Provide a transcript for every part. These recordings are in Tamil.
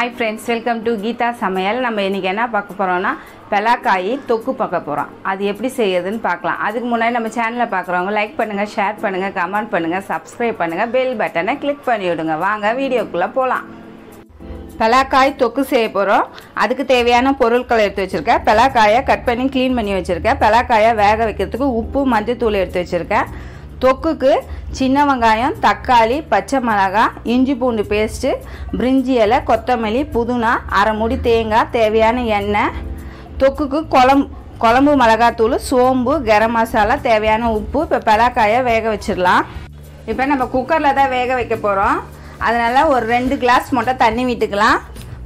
hi friends welcome to Geetha Samayal நம்ம இன்றைக்கி என்ன பார்க்க போகிறோம்னா பெலாக்காய் தொக்கு பார்க்க போகிறோம் அது எப்படி செய்யறதுன்னு பார்க்கலாம் அதுக்கு முன்னாடி நம்ம சேனலை பார்க்குறவங்க லைக் பண்ணுங்கள் ஷேர் பண்ணுங்கள் கமெண்ட் பண்ணுங்கள் சப்ஸ்கிரைப் பண்ணுங்கள் பெல் பட்டனை கிளிக் பண்ணி விடுங்க வாங்க வீடியோக்குள்ளே போகலாம் பெலாக்காய் தொக்கு செய்ய போகிறோம் அதுக்கு தேவையான பொருட்களை எடுத்து வச்சுருக்கேன் பெலாக்காயை கட் பண்ணி க்ளீன் பண்ணி வச்சுருக்கேன் பெலாக்காயை வேக வைக்கிறதுக்கு உப்பு மஞ்சத்தூள் எடுத்து வச்சுருக்கேன் தொக்குக்கு சின்ன வெங்காயம் தக்காளி பச்சை மிளகாய் இஞ்சி பூண்டு பேஸ்ட்டு பிரிஞ்சி இலை கொத்தமல்லி புதினா அரை முடி தேங்காய் தேவையான எண்ணெய் தொக்குக்கு குழம்பு குழம்பு மிளகாத்தூள் சோம்பு கரம் மசாலா தேவையான உப்பு இப்போ பெலாக்காயை வேக வச்சிடலாம் இப்போ நம்ம குக்கரில் தான் வேக வைக்க போகிறோம் அதனால் ஒரு ரெண்டு கிளாஸ் மட்டும் தண்ணி விட்டுக்கலாம்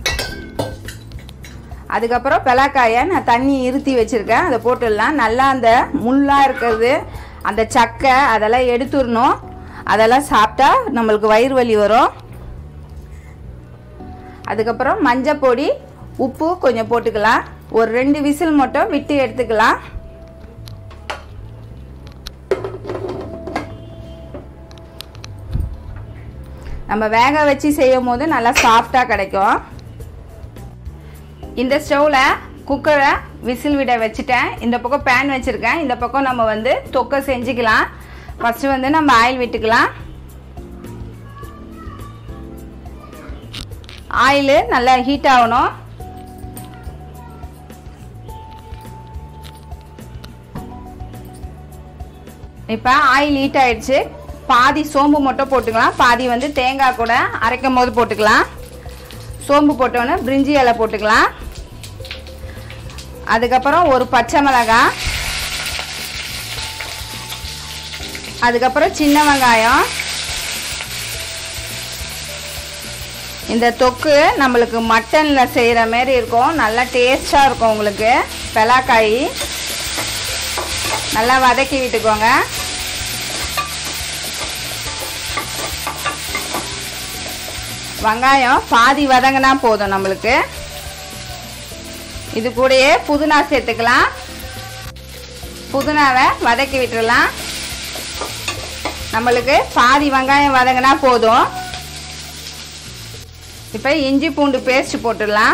அதுக்கப்புறம் பெலாக்காயை நான் தண்ணி இருத்தி வச்சுருக்கேன் அதை போட்டுடலாம் நல்லா அந்த முள்ளாக இருக்கிறது அந்த சக்கை அதெல்லாம் எடுத்துடணும் அதெல்லாம் சாப்பிட்டா நம்மளுக்கு வயிறு வலி வரும் அதுக்கப்புறம் மஞ்சள் பொடி உப்பு கொஞ்சம் போட்டுக்கலாம் ஒரு ரெண்டு விசில் மட்டும் விட்டு எடுத்துக்கலாம் நம்ம வேக வச்சு செய்யும் போது நல்லா சாஃப்டாக கிடைக்கும் இந்த ஸ்டவ்வில் குக்கரை விசில் விட வச்சுட்டேன் இந்த பக்கம் பேன் வச்சுருக்கேன் இந்த பக்கம் நம்ம வந்து தொக்கை செஞ்சுக்கலாம் ஃபஸ்ட்டு வந்து நம்ம ஆயில் விட்டுக்கலாம் ஆயிலு நல்லா ஹீட் ஆகணும் இப்போ ஆயில் ஹீட் ஆயிடுச்சு பாதி சோம்பு மட்டும் போட்டுக்கலாம் பாதி வந்து தேங்காய் கூட அரைக்கும் போது போட்டுக்கலாம் சோம்பு போட்டோன்னே பிரிஞ்சி இலை போட்டுக்கலாம் அதுக்கப்புறம் ஒரு பச்சை மிளகாய் அதுக்கப்புறம் சின்ன வெங்காயம் இந்த தொக்கு நம்மளுக்கு மட்டனில் செய்கிற மாரி இருக்கும் நல்லா டேஸ்டாக இருக்கும் உங்களுக்கு பெலாக்காய் நல்லா வதக்கி விட்டுக்கோங்க வெங்காயம் பாதி வதங்கினா போதும் நம்மளுக்கு இது கூடயே புதினா சேர்த்துக்கலாம் புதினாவை வதக்கி விட்டுடலாம் நம்மளுக்கு பாதி வெங்காயம் வதங்கினா போதும் இப்போ இஞ்சி பூண்டு பேஸ்ட் போட்டுடலாம்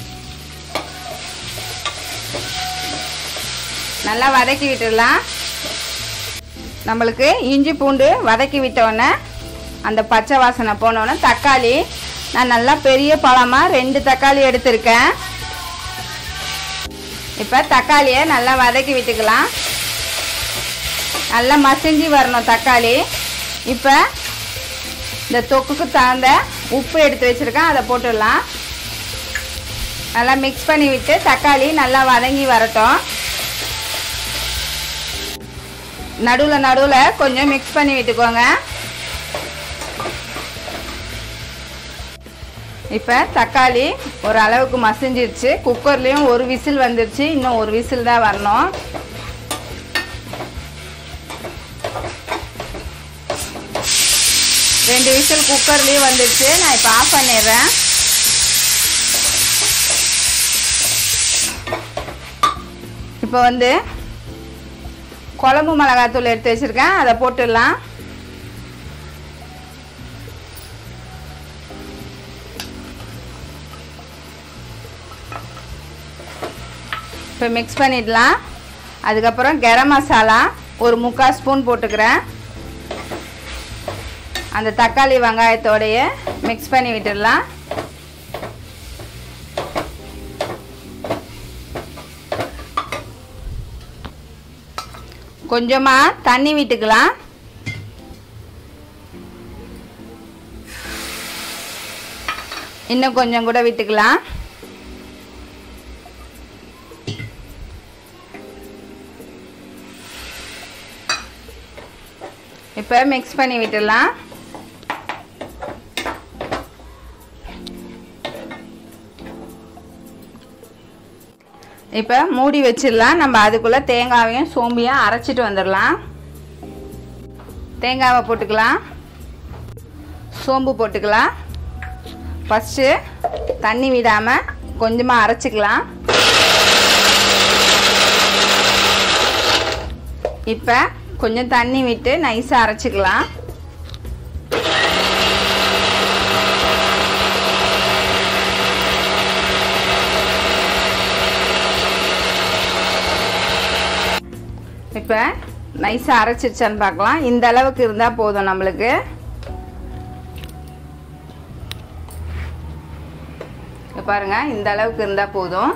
நல்லா வதக்கி விட்டுடலாம் நம்மளுக்கு இஞ்சி பூண்டு வதக்கி விட்டோடனே அந்த பச்சை வாசனை போனோடனே தக்காளி நான் நல்லா பெரிய பழமாக ரெண்டு தக்காளி எடுத்திருக்கேன் இப்போ தக்காளியை நல்லா வதக்கி விட்டுக்கலாம் நல்லா மசிஞ்சு வரணும் தக்காளி இப்போ இந்த தொக்குக்கு தகுந்த உப்பு எடுத்து வச்சுருக்கேன் அதை போட்டுடலாம் நல்லா மிக்ஸ் பண்ணி விட்டு தக்காளி நல்லா வதங்கி வரட்டும் நடுவில் நடுவில் கொஞ்சம் மிக்ஸ் பண்ணி விட்டுக்கோங்க இப்போ தக்காளி ஒரு அளவுக்கு மசிஞ்சிருச்சு குக்கர்லேயும் ஒரு விசில் வந்துருச்சு இன்னும் ஒரு விசில் தான் வரணும் ரெண்டு விசில் குக்கர்லேயும் வந்துருச்சு நான் இப்போ ஆஃப் பண்ணிடுறேன் இப்போ வந்து குழம்பு மிளகாத்தூள் எடுத்து வச்சுருக்கேன் அதை போட்டுடலாம் இப்போ மிக்ஸ் பண்ணிடலாம் அதுக்கப்புறம் கரம் மசாலா ஒரு முக்கால் ஸ்பூன் போட்டுக்கிறேன் அந்த தக்காளி வெங்காயத்தோடைய மிக்ஸ் பண்ணி விட்டுடலாம் கொஞ்சமாக தண்ணி விட்டுக்கலாம் இன்னும் கொஞ்சம் கூட விட்டுக்கலாம் இப்போ மிக்ஸ் பண்ணி விட்டுடலாம் இப்போ மூடி வச்சிடலாம் நம்ம அதுக்குள்ளே தேங்காவையும் சோம்பியும் அரைச்சிட்டு வந்துடலாம் தேங்காவை போட்டுக்கலாம் சோம்பு போட்டுக்கலாம் ஃபஸ்ட்டு தண்ணி விடாமல் கொஞ்சமாக அரைச்சிக்கலாம் இப்போ கொஞ்சம் தண்ணி விட்டு நைஸாக அரைச்சிக்கலாம் இப்போ நைஸாக அரைச்சிருச்சான்னு பார்க்கலாம் இந்த அளவுக்கு இருந்தால் போதும் நம்மளுக்கு இங்க பாருங்க இந்த அளவுக்கு இருந்தால் போதும்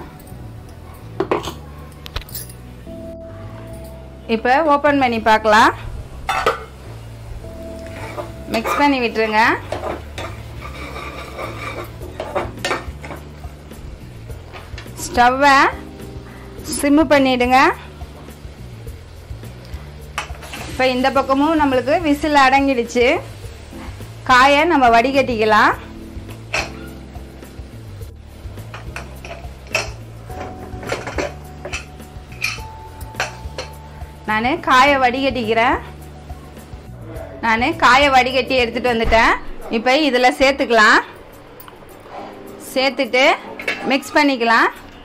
இப்போ ஓப்பன் பண்ணி பார்க்கலாம் மிக்ஸ் பண்ணி விட்டுருங்க ஸ்டவ்வை சிம்மு பண்ணிடுங்க இப்போ இந்த பக்கமும் நம்மளுக்கு விசில் அடங்கிடுச்சு காயை நம்ம வடிகட்டிக்கலாம் நான் காயை வடிகட்டிக்கிறேன் நான் காயை வடிகட்டி எடுத்துகிட்டு வந்துட்டேன் இப்போ இதில் சேர்த்துக்கலாம் சேர்த்துட்டு மிக்ஸ் பண்ணிக்கலாம்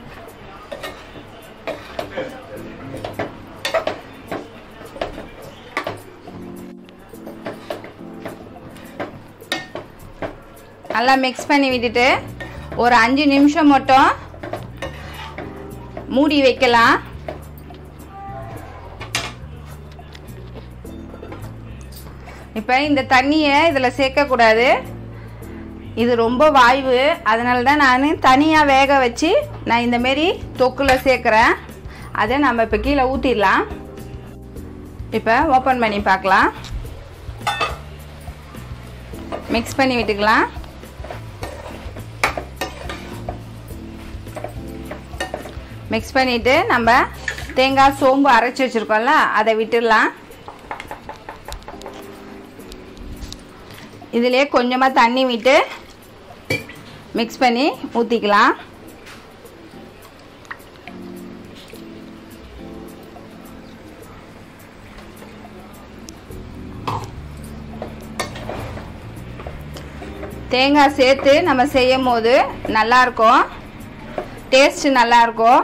நல்லா மிக்ஸ் பண்ணி விட்டுட்டு ஒரு அஞ்சு நிமிஷம் மட்டும் மூடி வைக்கலாம் இப்போ இந்த தண்ணியை இதில் சேர்க்கக்கூடாது இது ரொம்ப வாய்வு அதனால தான் நான் தனியாக வேக வச்சு நான் இந்தமாரி தொக்கில் சேர்க்குறேன் அதை நம்ம இப்போ கீழே ஊற்றிடலாம் இப்போ ஓப்பன் பண்ணி பார்க்கலாம் மிக்ஸ் பண்ணி விட்டுக்கலாம் மிக்ஸ் பண்ணிவிட்டு நம்ம தேங்காய் சோம்பு அரைச்சி வச்சுருக்கோம்ல அதை விட்டுடலாம் இதிலே கொஞ்சமாக தண்ணி விட்டு மிக்ஸ் பண்ணி ஊற்றிக்கலாம் தேங்காய் சேர்த்து நம்ம செய்யும் போது நல்லாயிருக்கும் டேஸ்ட்டு நல்லாயிருக்கும்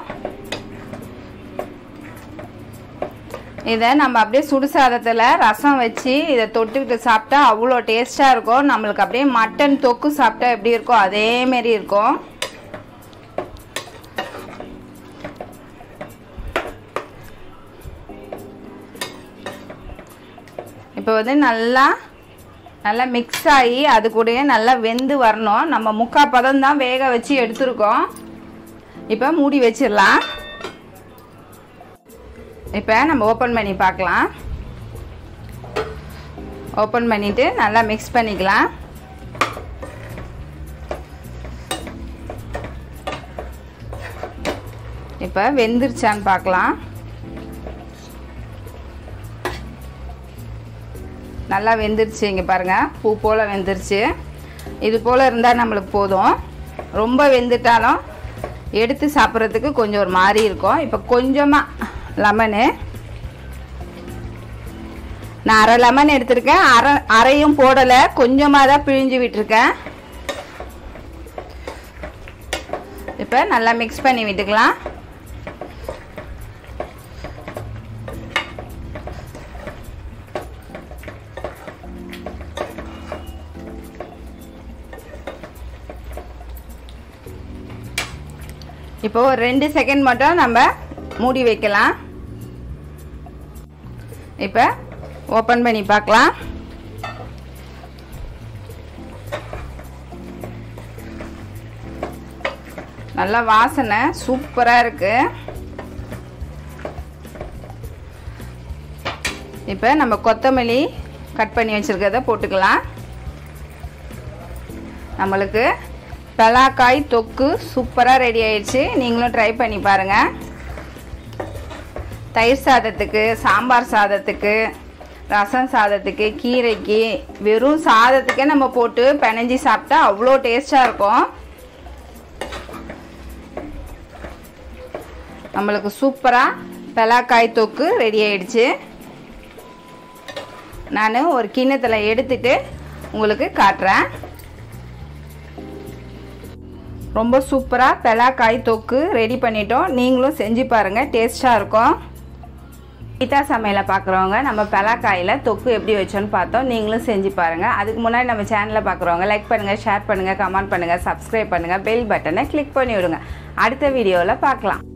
இதை நம்ம அப்படியே சுடு சாதத்தில் ரசம் வச்சு இதை தொட்டுக்கிட்டு சாப்பிட்டா அவ்வளோ டேஸ்ட்டாக இருக்கும் நம்மளுக்கு அப்படியே மட்டன் தொக்கு சாப்பிட்டா எப்படி இருக்கும் அதேமாரி இருக்கும் இப்போ வந்து நல்லா நல்லா மிக்ஸ் ஆகி அது கூடயே நல்லா வெந்து வரணும் நம்ம முக்கால் பதம் தான் வேக வச்சு எடுத்துருக்கோம் இப்போ மூடி வச்சிடலாம் இப்போ நம்ம ஓப்பன் பண்ணி பார்க்கலாம் ஓப்பன் பண்ணிவிட்டு நல்லா மிக்ஸ் பண்ணிக்கலாம் இப்போ வெந்துருச்சான்னு பார்க்கலாம் நல்லா வெந்துருச்சு இங்கே பாருங்கள் பூ போல் வெந்துருச்சு இது போல் இருந்தால் நம்மளுக்கு போதும் ரொம்ப வெந்துட்டாலும் எடுத்து சாப்பிட்றதுக்கு கொஞ்சம் ஒரு மாதிரி இருக்கும் இப்போ கொஞ்சமாக லெமனு நான் அரை லெமன் எடுத்திருக்கேன் அரை அரையும் போடலை கொஞ்சமாக தான் பிழிஞ்சு விட்டுருக்கேன் இப்போ நல்லா மிக்ஸ் பண்ணி விட்டுக்கலாம் இப்போ ஒரு ரெண்டு செகண்ட் மட்டும் நம்ம மூடி வைக்கலாம் இப்போ ஓப்பன் பண்ணி பார்க்கலாம் நல்ல வாசனை சூப்பராக இருக்கு இப்போ நம்ம கொத்தமல்லி கட் பண்ணி வச்சுருக்கிறத போட்டுக்கலாம் நம்மளுக்கு பலாக்காய் தொக்கு சூப்பராக ரெடி ஆயிடுச்சு நீங்களும் ட்ரை பண்ணி பாருங்கள் தயிர் சாதத்துக்கு சாம்பார் சாதத்துக்கு ரசம் சாதத்துக்கு கீரைக்கு வெறும் சாதத்துக்கே நம்ம போட்டு பிணைஞ்சி சாப்பிட்டா அவ்வளோ டேஸ்ட்டாக இருக்கும் நம்மளுக்கு சூப்பராக பலாக்காய் தொக்கு ரெடி ஆயிடுச்சு நான் ஒரு கிண்ணத்தில் எடுத்துட்டு உங்களுக்கு காட்டுறேன் ரொம்ப சூப்பராக பெலாக்காய் தொக்கு ரெடி பண்ணிட்டோம் நீங்களும் செஞ்சு பாருங்கள் டேஸ்ட்டாக இருக்கும் கீதா சமையலை பார்க்குறவங்க நம்ம பெலாக்காயில் தொக்கு எப்படி வச்சோன்னு பார்த்தோம் நீங்களும் செஞ்சு பாருங்கள் அதுக்கு முன்னாடி நம்ம சேனலை பார்க்குறவங்க லைக் பண்ணுங்கள் ஷேர் பண்ணுங்கள் கமெண்ட் பண்ணுங்கள் சப்ஸ்கிரைப் பண்ணுங்கள் பெல் பட்டனை கிளிக் பண்ணி விடுங்க அடுத்த வீடியோவில் பார்க்கலாம்